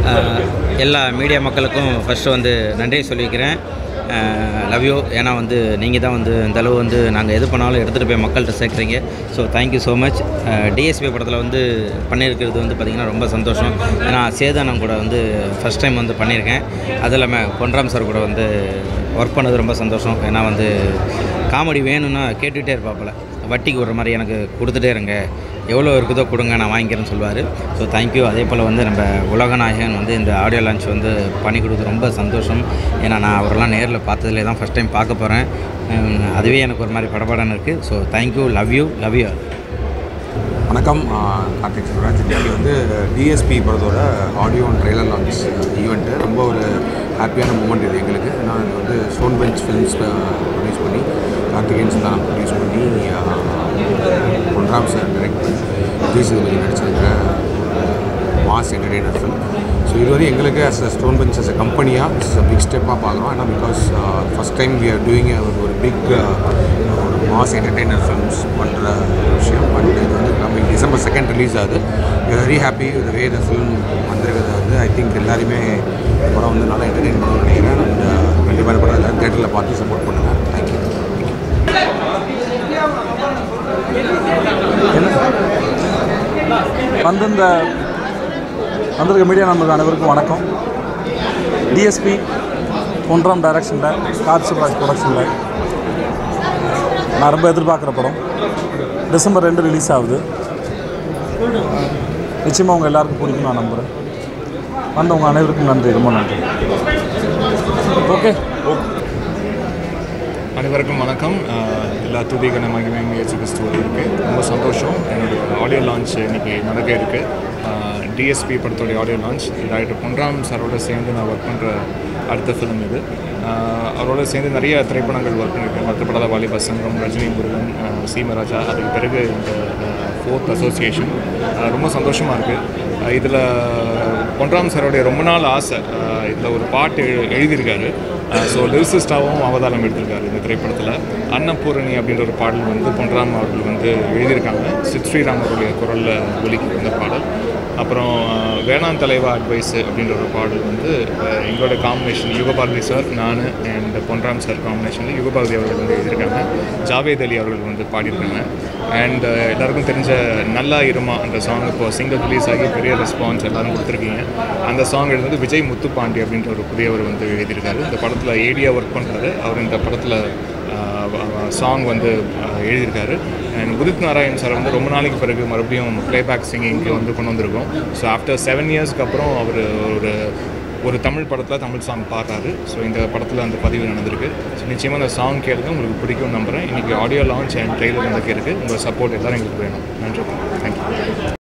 அஹ், எல்லா மீடியா மக்களுக்கும் ஃபஸ்ட்டு வந்து நன்றி சொல்லிக்கிறேன் லவ் யூ ஏன்னா வந்து நீங்கள் தான் வந்து இந்த அளவு வந்து நாங்கள் எது பண்ணாலும் எடுத்துகிட்டு போய் மக்கள்கிட்ட சேர்க்குறீங்க so thank you so much DSP படத்தில் வந்து பண்ணியிருக்கிறது வந்து பார்த்திங்கன்னா ரொம்ப சந்தோஷம் ஏன்னா சேதானம் கூட வந்து ஃபஸ்ட் டைம் வந்து பண்ணியிருக்கேன் அது இல்லாமல் பொன்ராம் சார் கூட வந்து ஒர்க் பண்ணது ரொம்ப சந்தோஷம் ஏன்னா வந்து காமெடி வேணும்னா கேட்டுகிட்டே இருப்பாப்புல வட்டிக்கு விடுற மாதிரி எனக்கு கொடுத்துட்டே இருங்க எவ்வளோ இருக்குதோ கொடுங்க நான் வாங்கிக்கிறேன்னு சொல்லுவார் ஸோ தேங்க்யூ அதே போல் வந்து நம்ம உலகநாயகன் வந்து இந்த ஆடியோ லான்ச் வந்து பண்ணி கொடுத்து ரொம்ப சந்தோஷம் ஏன்னா நான் அவரெல்லாம் நேரில் பார்த்ததுலே தான் ஃபஸ்ட் டைம் பார்க்க போகிறேன் அதுவே எனக்கு ஒரு மாதிரி படபடன்னு இருக்குது so thank you love you love you வணக்கம் ஆஹ் கார்த்திக் சிவராஜ் இன்றைக்கி வந்து டிஎஸ்பி படத்தோட audio and trailer launch event ரொம்ப ஒரு ஹாப்பியான மூமெண்ட் இது எங்களுக்கு ஏன்னா இது வந்து ஸ்டோன் பெஞ்ச் ஃபிலிம்ஸ் ப்ரொடியூஸ் பண்ணி கார்த்திகேயன் சுந்தானம் ப்ரொடியூஸ் பண்ணி பொன்ராம் சார் டைரக்ட் பண்ணி விஜய் சேதுபதி நடிச்சிருக்கிற மாஸ் என்டர்டெய்னர் ஃபிலிம் ஸோ இதுவரை எங்களுக்கு as a stone bench as a கம்பெனியாக இட்ஸ் அ பிக் ஸ்டெப்பாக பார்க்குறோம் ஏன்னா because first time we are doing ஒரு பிக் ஒரு மாஸ் என்டர்டெய்னர் ஃபிலிம்ஸ் பண்ணுற விஷயம் பட் இது வந்து கம்மிங் டிசம்பர் செகண்ட் ரிலீஸ் ஆகுது very happy the way the film வந்திருக்கிறது வந்து ஐ திங்க் எல்லாருமே இந்த படம் வந்து நல்லா என்டர்டெயின் பண்ணணும்னு நினைக்கிறேன் அண்ட் கண்டிப்பாக இந்த படம் எல்லாரும் தேட்டரில் பார்த்து சப்போர்ட் பண்ணுங்கள் தேங்க்யூ வந்திருந்த வந்திருக்க மீடியா நண்பர்கள் அனைவருக்கும் வணக்கம் டிஎஸ்பி ஒன்றாம் டைரக்ஷனில் கார் சிவராஜ் ப்ரொடக்ஷனில் நான் ரொம்ப எதிர்பார்க்குற படம் டிசம்பர் ரெண்டு ரிலீஸ் ஆகுது நிச்சயமாக உங்கள் எல்லாருக்கும் பிடிக்கும் நான் நம்புகிறேன் வந்தவங்க அனைவருக்கும் நன்றி ரொம்ப நன்றி ஓகே அனைவருக்கும் வணக்கம் அஹ் எல்லா துதிகன மகிமையும் இயேசு கிறிஸ்துவருக்கு ரொம்ப சந்தோஷம் என்னுடைய ஆடியோ லான்ச் இன்னைக்கு நடக்க இருக்கு டிஎஸ்பி படத்தோடைய ஆடியோ லான்ச் டாக்டர் பொன்ராம் சாரோட சேர்ந்து நான் ஒர்க் பண்ணுற அடுத்த ஃபிலிம் இது அஹ் அவரோட சேர்ந்து நிறைய திரைப்படங்கள் ஒர்க் பண்ணியிருக்கேன் மற்றப்படாத வாலிப சங்கம் ரஜினி முருகன் அஹ் சீமராஜா அதுக்கு பிறகு இந்த ஃபோர்த் அசோசியேஷன் ரொம்ப சந்தோஷமாக இருக்குது இதில் பொன்ராம் சாரோடைய ரொம்ப நாள் ஆசை இதில் ஒரு பாட்டு எழு- எழுதியிருக்காரு ஸோ லிரிசிஸ்டாகவும் அவதாரம் எடுத்திருக்காரு இந்த திரைப்படத்தில் அன்னபூரணி அப்படின்ற ஒரு பாடல் வந்து பொன்ராம் அவர்கள் வந்து எழுதியிருக்காங்க சித் ஸ்ரீராம் அவருடைய குரலில் ஒலிக்கும் இந்த பாடல் அப்புறம் அஹ், வேளாண் தலைவா அட்வைஸ் அப்படின்ற ஒரு பாடல் வந்து அஹ், எங்களோட காம்பினேஷன் யுகபாரதி சார் நான் அண்ட் பொன்ராம் சார் காம்பினேஷனில் யுகபாரதி அவர்கள் வந்து எழுதியிருக்காங்க ஜாவேத் அலி அவர்கள் வந்து பாடியிருக்காங்க அண்ட் எல்லாருக்கும் தெரிஞ்ச நல்லா இருமா அந்த சாங் இப்போ சிங்கிள் ரிலீஸ் ஆகி பெரிய ரெஸ்பான்ஸ் எல்லாரும் கொடுத்துருக்கீங்க அந்த சாங் எழுதுனது விஜய் முத்துப்பாண்டி அப்படின்ற ஒரு புதியவர் வந்து எழுதியிருக்காரு இந்த படத்தில் ஏடியா ஒர்க் பண்ணுறாரு அவர் இந்த படத்தில் சாங் வந்து அஹ், எழுதியிருக்காரு அண்ட் உதித் நாராயண் சார் வந்து ரொம்ப நாளைக்கு பிறகு மறுபடியும் ப்ளேபேக் சிங்கிங்க்கு வந்து கொண்டு வந்திருக்கோம் ஸோ ஆஃப்டர் செவன் இயர்ஸ்க்கு அப்புறம் அவர் ஒரு ஒரு தமிழ் படத்தில் தமிழ் சாங் பாடுறாரு ஸோ இந்த படத்தில் அந்த பதிவு நடந்திருக்கு ஸோ நிச்சயமாக அந்த சாங் கேளுங்க உங்களுக்கு பிடிக்கும் நம்புகிறேன் இன்றைக்கி ஆடியோ லான்ச் அண்ட் ட்ரெய்லர் வந்து இருக்குது உங்கள் சப்போர்ட் எல்லோரும் எங்களுக்கு வேணும் நன்றி தேங்க்யூ